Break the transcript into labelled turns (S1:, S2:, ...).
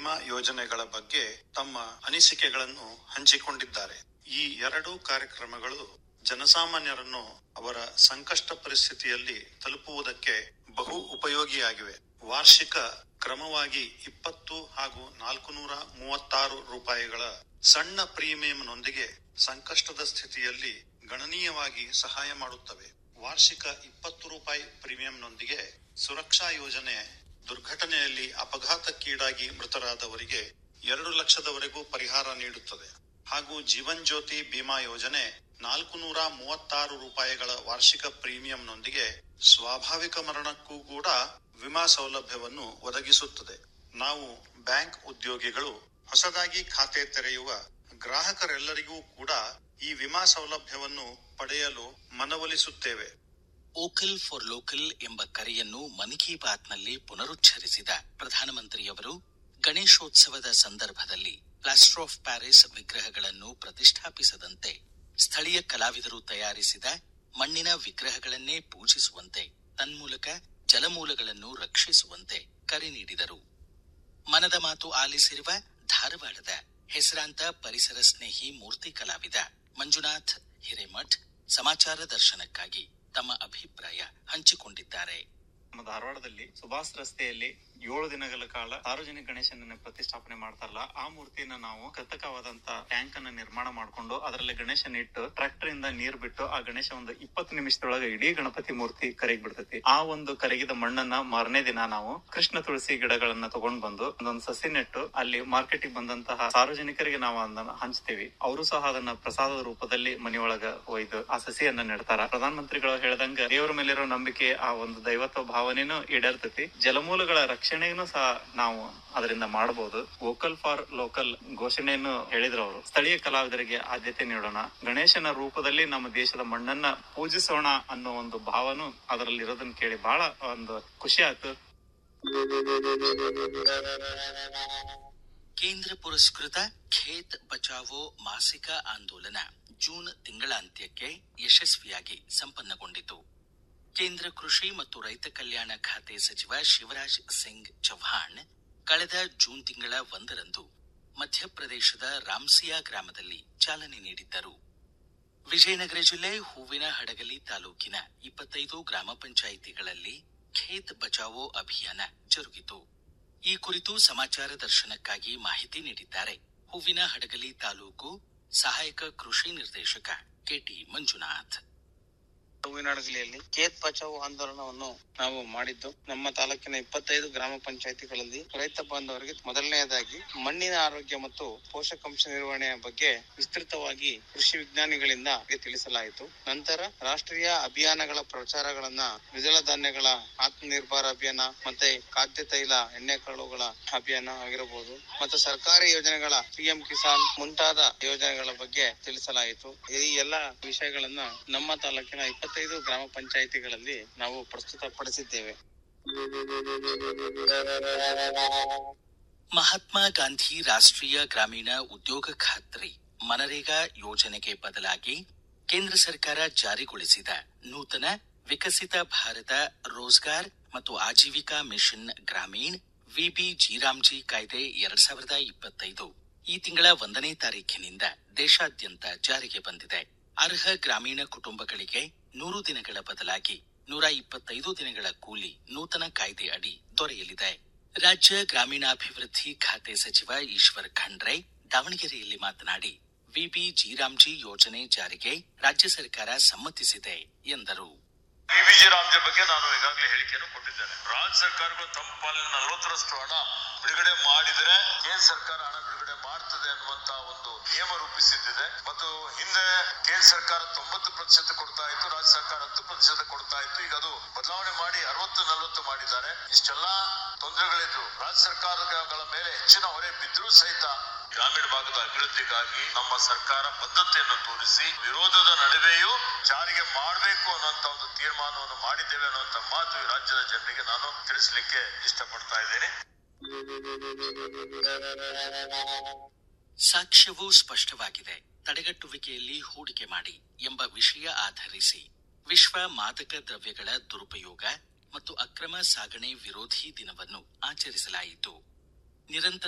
S1: ವಿಮಾ ಯೋಜನೆಗಳ ಬಗ್ಗೆ ತಮ್ಮ ಅನಿಸಿಕೆಗಳನ್ನು ಹಂಚಿಕೊಂಡಿದ್ದಾರೆ ಈ ಎರಡು ಕಾರ್ಯಕ್ರಮಗಳು ಜನಸಾಮಾನ್ಯರನ್ನು ಅವರ ಸಂಕಷ್ಟ ಪರಿಸ್ಥಿತಿಯಲ್ಲಿ ತಲುಪುವುದಕ್ಕೆ ಬಹು ಉಪಯೋಗಿಯಾಗಿವೆ ವಾರ್ಷಿಕ ಕ್ರಮವಾಗಿ ಇಪ್ಪತ್ತು ಹಾಗೂ ನಾಲ್ಕು ನೂರ ಮೂವತ್ತಾರು ರೂಪಾಯಿಗಳ ಸಣ್ಣ ಪ್ರೀಮಿಯಂನೊಂದಿಗೆ ಸಂಕಷ್ಟದ ಸ್ಥಿತಿಯಲ್ಲಿ ಗಣನೀಯವಾಗಿ ಸಹಾಯ ಮಾಡುತ್ತವೆ ವಾರ್ಷಿಕ ಇಪ್ಪತ್ತು ರೂಪಾಯಿ ಪ್ರೀಮಿಯಂನೊಂದಿಗೆ ಸುರಕ್ಷಾ ಯೋಜನೆ ದುರ್ಘಟನೆಯಲ್ಲಿ ಅಪಘಾತಕ್ಕೀಡಾಗಿ ಮೃತರಾದವರಿಗೆ ಎರಡು ಲಕ್ಷದವರೆಗೂ ಪರಿಹಾರ ನೀಡುತ್ತದೆ ಹಾಗೂ ಜೀವನ್ ಜ್ಯೋತಿ ಬಿಮಾ ಯೋಜನೆ ನಾಲ್ಕು ನೂರ ಮೂವತ್ತಾರು ರೂಪಾಯಿಗಳ ವಾರ್ಷಿಕ ಪ್ರೀಮಿಯಂನೊಂದಿಗೆ ಸ್ವಾಭಾವಿಕ ಮರಣಕ್ಕೂ ಕೂಡ ವಿಮಾ ಸೌಲಭ್ಯವನ್ನು ಒದಗಿಸುತ್ತದೆ ನಾವು ಬ್ಯಾಂಕ್ ಉದ್ಯೋಗಿಗಳು ಹೊಸದಾಗಿ ಖಾತೆ ತೆರೆಯುವ ಗ್ರಾಹಕರೆಲ್ಲರಿಗೂ ಕೂಡ ಈ ವಿಮಾ ಸೌಲಭ್ಯವನ್ನು ಪಡೆಯಲು ಮನವೊಲಿಸುತ್ತೇವೆ
S2: ಓಕಲ್ ಫಾರ್ ಲೋಕಲ್ ಎಂಬ ಕರೆಯನ್ನು ಮನ್ ಕಿ ಬಾತ್ನಲ್ಲಿ ಪುನರುಚ್ಚರಿಸಿದ ಪ್ರಧಾನಮಂತ್ರಿಯವರು ಗಣೇಶೋತ್ಸವದ ಸಂದರ್ಭದಲ್ಲಿ ಪ್ಲಾಸ್ಟರ್ ಆಫ್ ಪ್ಯಾರಿಸ್ ವಿಗ್ರಹಗಳನ್ನು ಪ್ರತಿಷ್ಠಾಪಿಸದಂತೆ ಸ್ಥಳೀಯ ಕಲಾವಿದರು ತಯಾರಿಸಿದ ಮಣ್ಣಿನ ವಿಗ್ರಹಗಳನ್ನೇ ಪೂಜಿಸುವಂತೆ ತನ್ಮೂಲಕ ಜಲಮೂಲಗಳನ್ನು ರಕ್ಷಿಸುವಂತೆ ಕರೆ ನೀಡಿದರು ಮನದ ಮಾತು ಆಲಿಸಿರುವ ಧಾರವಾಡದ ಹೆಸರಾಂತ ಪರಿಸರ ಸ್ನೇಹಿ ಮೂರ್ತಿ ಕಲಾವಿದ ಮಂಜುನಾಥ್ ಹಿರೇಮಠ್ ಸಮಾಚಾರ ದರ್ಶನಕ್ಕಾಗಿ ತಮ್ಮ ಅಭಿಪ್ರಾಯ ಹಂಚಿಕೊಂಡಿದ್ದಾರೆ
S3: ನಮ್ಮ ಧಾರವಾಡದಲ್ಲಿ ಸುಭಾಷ್ ರಸ್ತೆಯಲ್ಲಿ ಏಳು ದಿನಗಳ ಕಾಲ ಸಾರ್ವಜನಿಕ ಗಣೇಶನನ್ನ ಪ್ರತಿಷ್ಠಾಪನೆ ಮಾಡ್ತಾರಲ್ಲ ಆ ಮೂರ್ತಿಯನ್ನ ನಾವು ಕೃತಕವಾದಂತ ಟ್ಯಾಂಕ್ ಅನ್ನ ನಿರ್ಮಾಣ ಮಾಡ್ಕೊಂಡು ಅದರಲ್ಲಿ ಗಣೇಶನ ಇಟ್ಟು ಟ್ರಾಕ್ಟರ್ ಇಂದ ನೀರ್ ಬಿಟ್ಟು ಆ ಗಣೇಶ ಒಂದು ಇಪ್ಪತ್ತು ನಿಮಿಷದೊಳಗೆ ಇಡೀ ಗಣಪತಿ ಮೂರ್ತಿ ಕರಗಿ ಬಿಡ್ತೈತಿ ಆ ಒಂದು ಕರಗಿದ ಮಣ್ಣನ್ನ ಮಾರನೇ ದಿನ ನಾವು ಕೃಷ್ಣ ತುಳಸಿ ಗಿಡಗಳನ್ನ ತಗೊಂಡ್ ಬಂದು ಒಂದೊಂದು ಸಸಿ ನೆಟ್ಟು ಅಲ್ಲಿ ಮಾರ್ಕೆಟಿಗೆ ಬಂದಂತಹ ಸಾರ್ವಜನಿಕರಿಗೆ ನಾವು ಅದನ್ನ ಹಂಚ್ತೇವಿ ಅವರು ಸಹ ಅದನ್ನ ಪ್ರಸಾದದ ರೂಪದಲ್ಲಿ ಮನೆಯೊಳಗ ಒಯ್ದು ಆ ಸಸಿಯನ್ನ ನೆಡ್ತಾರ ಪ್ರಧಾನ ಮಂತ್ರಿಗಳು ಹೇಳ್ದಂಗ ದೇವರ ಮೇಲಿರೋ ನಂಬಿಕೆ ಆ ಒಂದು ದೈವತ್ವ ಭಾವನೆನೂ ಈಡೇರ್ತೈತಿ ಜಲಮೂಲಗಳ ರಕ್ಷಣೆಯನ್ನು ಸಹ ನಾವು ಅದರಿಂದ ಮಾಡಬಹುದು ವೋಕಲ್ ಫಾರ್ ಲೋಕಲ್ ಘೋಷಣೆಯನ್ನು ಹೇಳಿದ್ರು ಅವರು ಸ್ಥಳೀಯ ಕಲಾವಿದರಿಗೆ ಆದ್ಯತೆ ನೀಡೋಣ ಗಣೇಶನ ರೂಪದಲ್ಲಿ ನಮ್ಮ ದೇಶದ ಮಣ್ಣನ್ನ ಪೂಜಿಸೋಣ ಅನ್ನೋ ಒಂದು ಭಾವನು ಅದರಲ್ಲಿ ಇರೋದನ್ನ ಕೇಳಿ ಬಹಳ ಒಂದು ಖುಷಿ ಆಯ್ತು
S2: ಕೇಂದ್ರ ಪುರಸ್ಕೃತ ಖೇತ್ ಬಚಾವೋ ಮಾಸಿಕ ಆಂದೋಲನ ಜೂನ್ ತಿಂಗಳಾಂತ್ಯಕ್ಕೆ ಯಶಸ್ವಿಯಾಗಿ ಸಂಪನ್ನಗೊಂಡಿತು ಕೇಂದ್ರ ಕೃಷಿ ಮತ್ತು ರೈತ ಕಲ್ಯಾಣ ಖಾತೆ ಸಚಿವ ಶಿವರಾಜ್ ಸಿಂಗ್ ಚೌಹಾಣ್ ಕಳೆದ ಜೂನ್ ತಿಂಗಳ ಒಂದರಂದು ಮಧ್ಯಪ್ರದೇಶದ ರಾಮ್ಸಿಯಾ ಗ್ರಾಮದಲ್ಲಿ ಚಾಲನೆ ನೀಡಿದ್ದರು ವಿಜಯನಗರ ಜಿಲ್ಲೆ ಹೂವಿನ ಹಡಗಲಿ ತಾಲೂಕಿನ ಇಪ್ಪತ್ತೈದು ಗ್ರಾಮ ಪಂಚಾಯಿತಿಗಳಲ್ಲಿ ಖೇತ್ ಬಚಾವೋ ಅಭಿಯಾನ ಜರುಗಿತು ಈ ಕುರಿತು ಸಮಾಚಾರ ದರ್ಶನಕ್ಕಾಗಿ ಮಾಹಿತಿ ನೀಡಿದ್ದಾರೆ ಹೂವಿನ ಹಡಗಲಿ ತಾಲೂಕು ಸಹಾಯಕ ಕೃಷಿ ನಿರ್ದೇಶಕ ಕೆಟಿ ಮಂಜುನಾಥ್
S4: ಹೂವಿನಡಗಲಿಯಲ್ಲಿ ಖೇತ್ ಬಚಾವ್ ಆಂದೋಲನವನ್ನು ನಾವು ಮಾಡಿದ್ದು ನಮ್ಮ ತಾಲೂಕಿನ ಇಪ್ಪತ್ತೈದು ಗ್ರಾಮ ಪಂಚಾಯತಿಗಳಲ್ಲಿ ರೈತ ಬಾಂಧವರಿಗೆ ಮೊದಲನೆಯದಾಗಿ ಮಣ್ಣಿನ ಆರೋಗ್ಯ ಮತ್ತು ಪೋಷಕಾಂಶ ನಿರ್ವಹಣೆಯ ಬಗ್ಗೆ ವಿಸ್ತೃತವಾಗಿ ಕೃಷಿ ವಿಜ್ಞಾನಿಗಳಿಂದ ತಿಳಿಸಲಾಯಿತು ನಂತರ ರಾಷ್ಟ್ರೀಯ ಅಭಿಯಾನಗಳ ಪ್ರಚಾರಗಳನ್ನ ದ್ವಿದಳ ಧಾನ್ಯಗಳ ಆತ್ಮನಿರ್ಭರ ಅಭಿಯಾನ ಮತ್ತೆ ಖಾದ್ಯ ತೈಲ ಎಣ್ಣೆಕಾಳುಗಳ ಅಭಿಯಾನ ಆಗಿರಬಹುದು ಮತ್ತು ಸರ್ಕಾರಿ ಯೋಜನೆಗಳ ಪಿಎಂ ಕಿಸಾನ್ ಮುಂತಾದ ಯೋಜನೆಗಳ ಬಗ್ಗೆ ತಿಳಿಸಲಾಯಿತು ಈ ಎಲ್ಲ ವಿಷಯಗಳನ್ನ ನಮ್ಮ ತಾಲೂಕಿನ ಇಪ್ಪತ್ತೈದು ಗ್ರಾಮ ಪಂಚಾಯಿತಿಗಳಲ್ಲಿ ನಾವು ಪ್ರಸ್ತುತಪಡಿಸಿದ್ದೇವೆ
S2: ಮಹಾತ್ಮ ಗಾಂಧಿ ರಾಷ್ಟ್ರೀಯ ಗ್ರಾಮೀಣ ಉದ್ಯೋಗ ಖಾತ್ರಿ ಮನರೇಗಾ ಯೋಜನೆಗೆ ಬದಲಾಗಿ ಕೇಂದ್ರ ಸರ್ಕಾರ ಜಾರಿಗೊಳಿಸಿದ ನೂತನ ವಿಕಸಿತ ಭಾರತ ರೋಜ್ಗಾರ್ ಮತ್ತು Aajeevika mission Gramin VB G RAM G ಕಾಯ್ದೆ ಎರಡ್ ಸಾವಿರದ ಇಪ್ಪತ್ತೈದು ಈ ತಿಂಗಳ ಒಂದನೇ ತಾರೀಖಿನಿಂದ ದೇಶಾದ್ಯಂತ ಜಾರಿಗೆ ಬಂದಿದೆ ಅರ್ಹ ಗ್ರಾಮೀಣ ಕುಟುಂಬಗಳಿಗೆ ನೂರು ದಿನಗಳ ಬದಲಾಗಿ ನೂರ ಇಪ್ಪತ್ತೈದು ದಿನಗಳ ಕೂಲಿ ನೂತನ ಕಾಯ್ದೆ ಅಡಿ ದೊರೆಯಲಿದೆ ರಾಜ್ಯ ಗ್ರಾಮೀಣಾಭಿವೃದ್ಧಿ ಖಾತೆ ಸಚಿವ ಈಶ್ವರ್ ಖಂಡ್ರೆ ದಾವಣಗೆರೆಯಲ್ಲಿ ಮಾತನಾಡಿ ವಿಬಿ ಜಿರಾಮ್ಜಿ ಯೋಜನೆ ಜಾರಿಗೆ ರಾಜ್ಯ ಸರ್ಕಾರ ಸಮ್ಮತಿಸಿದೆ ಎಂದರು
S5: ಬಿಬಿಜಿ ರಾಮ್ಜಿ ಬಗ್ಗೆ ನಾನು ಈಗಾಗಲೇ ಹೇಳಿಕೆಯನ್ನು ಕೊಟ್ಟಿದ್ದೇನೆ ರಾಜ್ಯ ಸರ್ಕಾರಗಳು ತಮ್ಮ ಪಾಲಿನ ನಲವತ್ತರಷ್ಟು ಹಣ ಬಿಡುಗಡೆ ಮಾಡಿದರೆ ಕೇಂದ್ರ ಸರ್ಕಾರ ಹಣ ಬಿಡುಗಡೆ ಮಾಡ್ತದೆ ಅನ್ನುವಂತ ಒಂದು ನಿಯಮ ರೂಪಿಸಿದ್ದಿದೆ ಮತ್ತು ಹಿಂದೆ ಕೇಂದ್ರ ಸರ್ಕಾರ ತೊಂಬತ್ತು ಪ್ರತಿಶತ ಕೊಡ್ತಾ ಇತ್ತು ರಾಜ್ಯ ಸರ್ಕಾರ ಹತ್ತು ಪ್ರತಿಶತ ಕೊಡ್ತಾ ಇತ್ತು ಈಗ ಅದು ಬದಲಾವಣೆ ಮಾಡಿ ಅರವತ್ತು ನಲವತ್ತು ಮಾಡಿದ್ದಾರೆ ಇಷ್ಟೆಲ್ಲಾ ತೊಂದರೆಗಳಿದ್ರು ರಾಜ್ಯ ಸರ್ಕಾರಗಳ ಮೇಲೆ ಹೆಚ್ಚಿನ ಹೊರೆ ಬಿದ್ದರೂ ಸಹಿತ ಗ್ರಾಮೀಣ ಭಾಗದ ಅಭಿವೃದ್ಧಿಗಾಗಿ ನಮ್ಮ ಸರ್ಕಾರ ಬದ್ಧತೆಯನ್ನು ತೋರಿಸಿ ವಿರೋಧದ ನಡುವೆಯೂ ಜಾರಿಗೆ ಮಾಡಬೇಕು ಅನ್ನುವಂತ ಒಂದು ತೀರ್ಮಾನವನ್ನು ಮಾಡಿದ್ದೇವೆ ಅನ್ನುವಂತ ಮಾತು ಈ ರಾಜ್ಯದ ಜನರಿಗೆ ನಾನು ತಿಳಿಸಲಿಕ್ಕೆ ಇಷ್ಟಪಡ್ತಾ ಇದ್ದೇನೆ
S2: ಸಾಕ್ಷ್ಯವೂ ಸ್ಪಷ್ಟವಾಗಿದೆ ತಡೆಗಟ್ಟುವಿಕೆಯಲ್ಲಿ ಹೂಡಿಕೆ ಮಾಡಿ ಎಂಬ ವಿಷಯ ಆಧರಿಸಿ ವಿಶ್ವ ಮಾದಕ ದ್ರವ್ಯಗಳ ದುರುಪಯೋಗ ಮತ್ತು ಅಕ್ರಮ ಸಾಗಣೆ ವಿರೋಧಿ ದಿನವನ್ನು ಆಚರಿಸಲಾಯಿತು ನಿರಂತರ